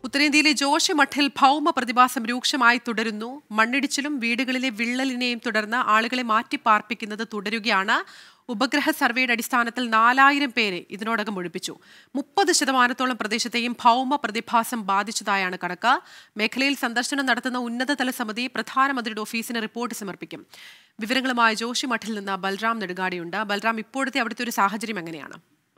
ഉത്തരേന്ത്യയിലെ ജോഷിമഠിൽ ഭൗമ പ്രതിഭാസം രൂക്ഷമായി തുടരുന്നു മണ്ണിടിച്ചിലും വീടുകളിലെ വിള്ളലിനെയും തുടർന്ന് ആളുകളെ മാറ്റിപ്പാർപ്പിക്കുന്നത് തുടരുകയാണ് ഉപഗ്രഹ സർവേയുടെ അടിസ്ഥാനത്തിൽ നാലായിരം പേരെ ഇതിനോടകം ഒഴിപ്പിച്ചു മുപ്പത് ശതമാനത്തോളം പ്രദേശത്തെയും ഭൗമ പ്രതിഭാസം ബാധിച്ചതായാണ് കണക്ക് മേഖലയിൽ സന്ദർശനം നടത്തുന്ന ഉന്നതതല സമിതി പ്രധാനമന്ത്രിയുടെ ഓഫീസിന് റിപ്പോർട്ട് സമർപ്പിക്കും വിവരങ്ങളുമായി ജോഷിമഠിൽ നിന്ന് ബൽറാം നെടുങ്ങാടിയുണ്ട് ബൽറാം ഇപ്പോഴത്തെ അവിടുത്തെ ഒരു സാഹചര്യം എങ്ങനെയാണ്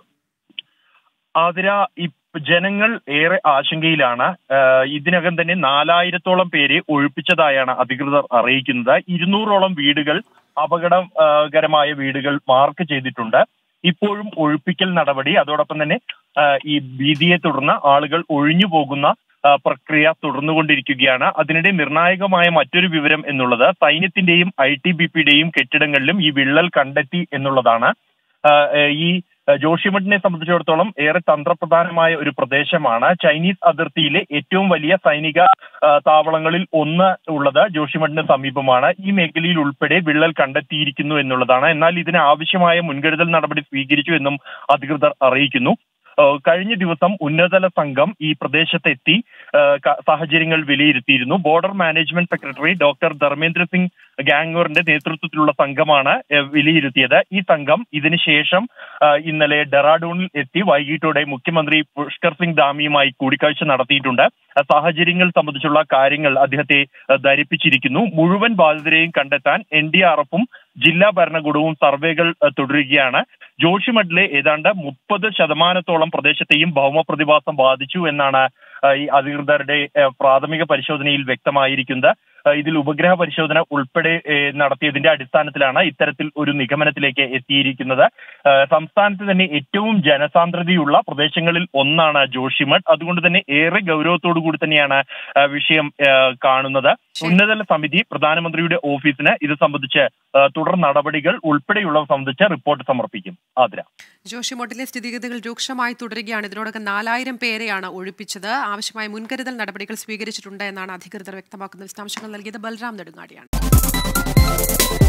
ആതിര ജനങ്ങൾ ഏറെ ആശങ്കയിലാണ് ആഹ് ഇതിനകം തന്നെ നാലായിരത്തോളം പേരെ ഒഴിപ്പിച്ചതായാണ് അധികൃതർ അറിയിക്കുന്നത് ഇരുന്നൂറോളം വീടുകൾ അപകടകരമായ വീടുകൾ മാർക്ക് ചെയ്തിട്ടുണ്ട് ഇപ്പോഴും ഒഴിപ്പിക്കൽ നടപടി അതോടൊപ്പം തന്നെ ആഹ് ഈ ഭീതിയെ തുടർന്ന് ആളുകൾ ഒഴിഞ്ഞു പോകുന്ന ആഹ് പ്രക്രിയ തുടർന്നുകൊണ്ടിരിക്കുകയാണ് അതിനിടെ നിർണായകമായ മറ്റൊരു വിവരം എന്നുള്ളത് സൈന്യത്തിന്റെയും ഐ ടി ബി പിയുടെയും കെട്ടിടങ്ങളിലും ഈ വിള്ളൽ കണ്ടെത്തി എന്നുള്ളതാണ് ആഹ് ഈ ജോഷിമഠിനെ സംബന്ധിച്ചിടത്തോളം ഏറെ തന്ത്രപ്രധാനമായ ഒരു പ്രദേശമാണ് ചൈനീസ് അതിർത്തിയിലെ ഏറ്റവും വലിയ സൈനിക ആഹ് താവളങ്ങളിൽ ഒന്ന് ഉള്ളത് ജോഷിമഠിന് സമീപമാണ് ഈ മേഖലയിൽ ഉൾപ്പെടെ വിള്ളൽ കണ്ടെത്തിയിരിക്കുന്നു എന്നുള്ളതാണ് എന്നാൽ ഇതിന് ആവശ്യമായ മുൻകരുതൽ നടപടി സ്വീകരിച്ചു എന്നും അധികൃതർ അറിയിക്കുന്നു ആഹ് കഴിഞ്ഞ ദിവസം ഉന്നതതല സംഘം ഈ പ്രദേശത്തെത്തി ആഹ് ക- സാഹചര്യങ്ങൾ വിലയിരുത്തിയിരുന്നു border management secretary doctor Dharmendra Singh ഗാംഗോറിന്റെ നേതൃത്വത്തിലുള്ള സംഘമാണ് ആഹ് വിലയിരുത്തിയത് ഈ സംഘം ഇതിനുശേഷം ആഹ് ഇന്നലെ ഡെറാഡൂണിൽ എത്തി വൈകിട്ടോടെ മുഖ്യമന്ത്രി പുഷ്കർ സിംഗ് ധാമിയുമായി കൂടിക്കാഴ്ച നടത്തിയിട്ടുണ്ട് ആ സാഹചര്യങ്ങൾ സംബന്ധിച്ചുള്ള കാര്യങ്ങൾ അദ്ദേഹത്തെ ആഹ് ധരിപ്പിച്ചിരിക്കുന്നു മുഴുവൻ ബാധിതരെയും കണ്ടെത്താൻ എൻ ഡി ആർ എഫും ജില്ലാ ഭരണകൂടവും സർവേകൾ ആഹ് തുടരുകയാണ് ജോഷിമഠിലെ ഏതാണ്ട് മുപ്പത് ശതമാനത്തോളം പ്രദേശത്തെയും ഭൗമ പ്രതിഭാസം ബാധിച്ചു എന്നാണ് ആഹ് ഈ അധികൃതരുടെ ആഹ് പ്രാഥമിക പരിശോധനയിൽ വ്യക്തമായിരിക്കുന്നത് ആഹ് ഇതിൽ ഉപഗ്രഹ പരിശോധന ഉൾപ്പെടെ ഏഹ് നടത്തിയതിന്റെ അടിസ്ഥാനത്തിലാണ് ഇത്തരത്തിൽ ഒരു നിഗമനത്തിലേക്ക് എത്തിയിരിക്കുന്നത് ആഹ് സംസ്ഥാനത്ത് തന്നെ ഏറ്റവും ജനസാന്ദ്രതയുള്ള പ്രദേശങ്ങളിൽ ഒന്നാണ് ജോഷിമഠ് അതുകൊണ്ട് തന്നെ ഏറെ ഗൗരവത്തോടു കൂടി തന്നെയാണ് ആഹ് വിഷയം ആഹ് കാണുന്നത് ഉന്നതതല സമിതി പ്രധാനമന്ത്രിയുടെ ഓഫീസിന് ഇത് സംബന്ധിച്ച് ആഹ് തുടർ നടപടികൾ ഉൾപ്പെടെയുള്ളവ സംബന്ധിച്ച് റിപ്പോർട്ട് സമർപ്പിക്കും ആതിര ജോഷിമോട്ടിലെ സ്ഥിതിഗതികൾ രൂക്ഷമായി തുടരുകയാണ് ഇതിനോടകം നാലായിരം പേരെയാണ് ഒഴിപ്പിച്ചത് ആവശ്യമായ മുൻകരുതൽ നടപടികൾ സ്വീകരിച്ചിട്ടുണ്ട് എന്നാണ് അധികൃതർ വ്യക്തമാക്കുന്ന വിശദാംശങ്ങൾ നൽകിയത് ബൽറാം നെടുങ്ങാടിയാണ്